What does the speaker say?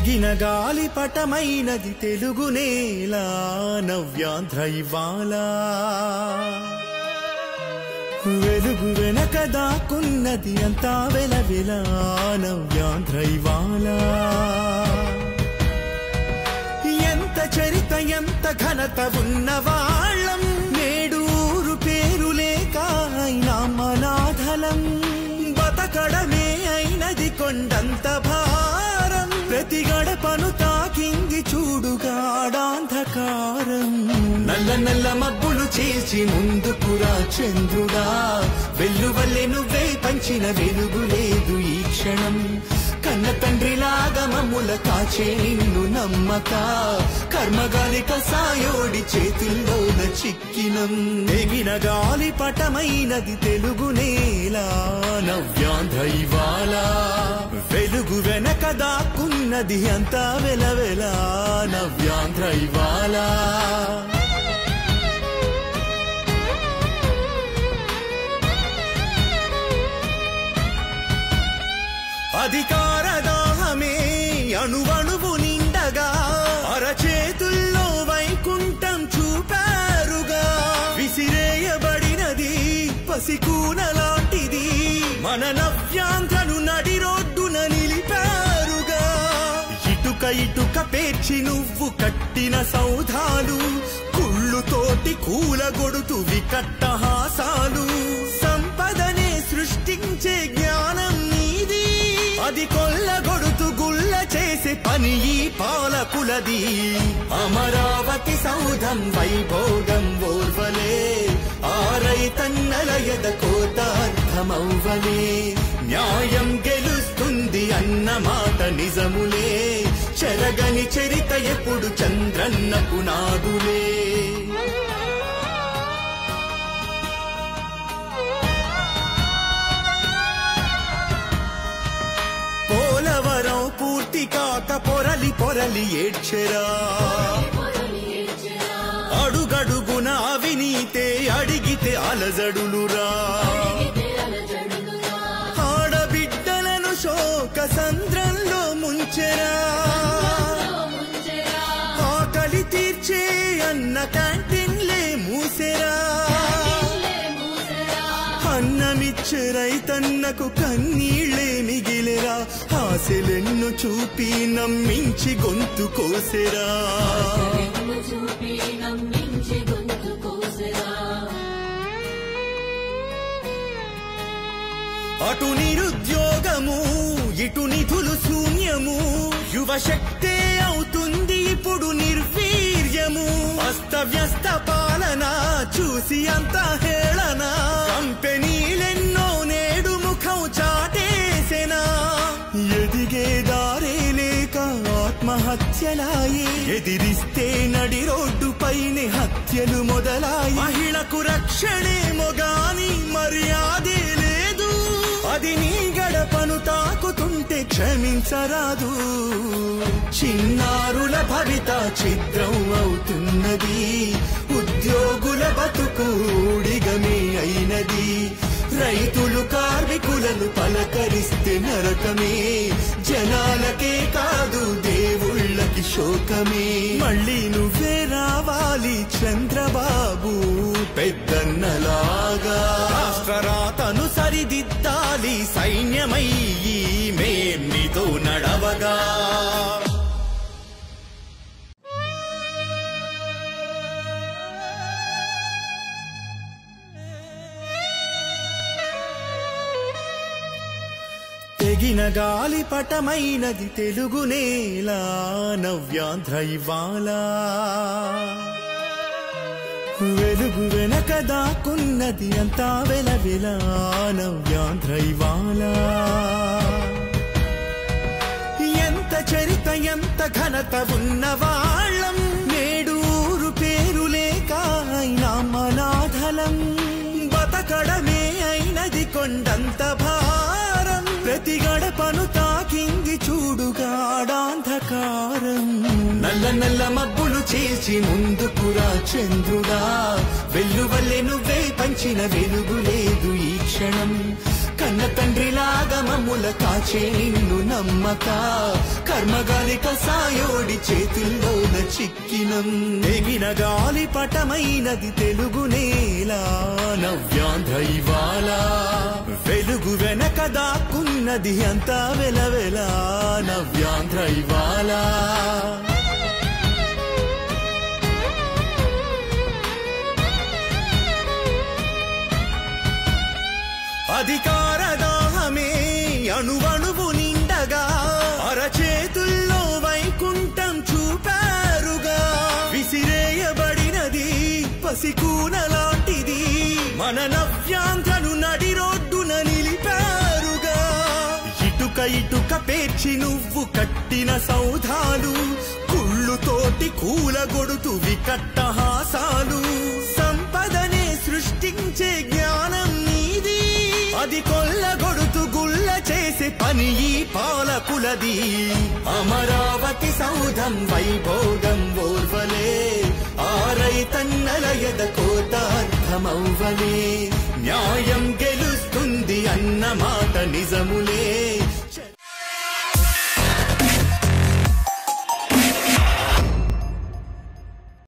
తెగిన గాలి పటమైనది తెలుగు నేల నవ్యాంధ్ర ఇవాళ వెలుగు వెనక దాక్కున్నది అంతా వెలవెల నవ్యాంధ్ర ఇవాళ ఎంత చరిత ఎంత ఘనత ఉన్న వాళ్ళం నేడు ఊరు పేరు లేక అయినా మనాథలం బతకడమే అయినది కొండంత భారం ప్రతి గడపను తాకింది చూడుగాడాంధకారం నల్ల నల్ల మబ్బులు చేసి ముందుకురా చంద్రుడా వెల్లువల్లే నువ్వే పంచిన వెలుగు లేదు ఈ క్షణం కన్న తండ్రిలాగా మమ్ముల కాచే నిన్ను నమ్మక కర్మగాలి కసాయోడి చేతుల్లోన చిక్కినం ఎగిన గాలి పటమైనది తెలుగు నేల నవ్యాంధ్ర ఇవాళ వెలుగు వెనక దాక్కున్నది అంతా వెలవెల నవ్యాంధ్ర ఇవాళ అధికార దాహమే అణువణువు నిండగా అరచేతుల్లో వైకుంఠం చూపారుగా విసిరేయబడినది పసికూన లాంటిది మన నవ్యాంధ్రను నడి రోడ్డున నిలిపారుగా ఇటుక ఇటుక పేర్చి నువ్వు కట్టిన సౌధాలు కుళ్ళుతోటి కూలగొడుతు వికట్టహాసాలు సంపదనే సృష్టించే జ్ఞానం నీది అది కొల్లగొడుతు గుల్ల చేసే పని ఈ పాలకులది అమరావతి సౌధం వైభోగం ఓర్వలే ఆరై తన్నల ఎద కోతార్థమవ్వలే న్యాయం గెలుస్తుంది అన్న మాట నిజములే చెరగని చరిత ఎప్పుడు చంద్రన్న పునాదులే పోలవరం పూర్తి కాక పొరలి పొరలి ఏడ్చెరా అడుగడుగున అవినీతే అడిగితే అలజడులురా ఆడబిడ్డలను శోక సంద్రంలో ముంచెరా ఆకలి తీర్చే అన్న క్యాంటీన్లే మూసెరా అన్నమిచ్చే రైతన్నకు కన్నీళ్లే మిగిలిరా ఆశలెన్ను చూపి నమ్మించి గొంతు కోసెరా నిన్ను చూపి నమ్మించి గొంతు కోసరా అటు నిరుద్యోగము ఇటు నిధులు శూన్యము యువశక్తే అవుతుంది ఇప్పుడు నిర్వీర్యము అస్తవ్యస్త పాలన చూసి అంత హేళన కంపెనీలెన్నో నేడు ముఖం చాటేసెనా ఎదిగే దారే లేక ఆత్మహత్యలాయి ఎదిరిస్తే నడి రోడ్డు పైనే హత్యలు మొదలాయి మహిళకు రక్షణే మొగాని మర్యాదే లేదు అది నీ గడపను తాకుతుంటే క్షమించరాదు చిన్నారుల భవిత చిత్రం అవుతున్నది ఉద్యోగుల బతుకు ఊడిగమే అయినది రైతులు కార్మికులను పలకరిస్తే నరకమే జనాలకే కాదు దేవుళ్ళకి శోకమే మళ్ళీ నువ్వే రావాలి చంద్రబాబు పెద్దన్నలాగా రాష్ట్ర రాతను సరిదిద్దాలి సైన్యమై మేం నీతో నడవగా తెగిన గాలి పటమైనది తెలుగు నేల నవ్యాంధ్ర ఇవాళ వెలుగు వెనక దాక్కున్నది అంతా వెలవెల నవ్యాంధ్ర ఇవాళ ఎంత చరిత ఎంత ఘనత ఉన్న వాళ్ళం నేడు ఊరు పేరు లేక అయినా మనాథలం బతకడమే అయినది కొండంత భారం ప్రతి గడపను తాకింది చూడుగాడాంధకారం నల్ల నల్ల నల్ల మబ్బులు చీల్చి ముందుకురా చంద్రుడా వెల్లువల్లే నువ్వే పంచిన వెలుగు లేదు ఈ క్షణం కన్న తండ్రిలాగా మమ్ముల కాచే నిన్ను నమ్మక కర్మగాలిక సాయోడి చేతుల్లోన చిక్కినం ఎగిన గాలి పటమైనది తెలుగు నేల నవ్యాంధ్ర ఇవాళ వెలుగు వెనక దాక్కున్నది అంతా వెలవెల నవ్యాంధ్ర ఇవాళ అధికార దాహమే అణువణువు నిండగా అరచేతుల్లో వైకుంఠం చూపారుగా విసిరేయబడినది పసికూన లాంటిది మన నవ్యాంధ్రను నడి రోడ్డున నిలిపారుగా ఇటుక ఇటుక పేర్చి నువ్వు కట్టిన సౌధాలు కుళ్ళుతోటి కూలగొడుతు వికట్టహాసాలు సంపదనే సృష్టించే జ్ఞానం నీది అది కొల్లగొడుతు గుల్ల చేసే పని ఈ పాలకులది అమరావతి సౌధం వైభోగం ఓర్వలే ఆరై తన్నల ఎద కోతార్థమవ్వలే న్యాయం గెలుస్తుంది అన్న మాట నిజములే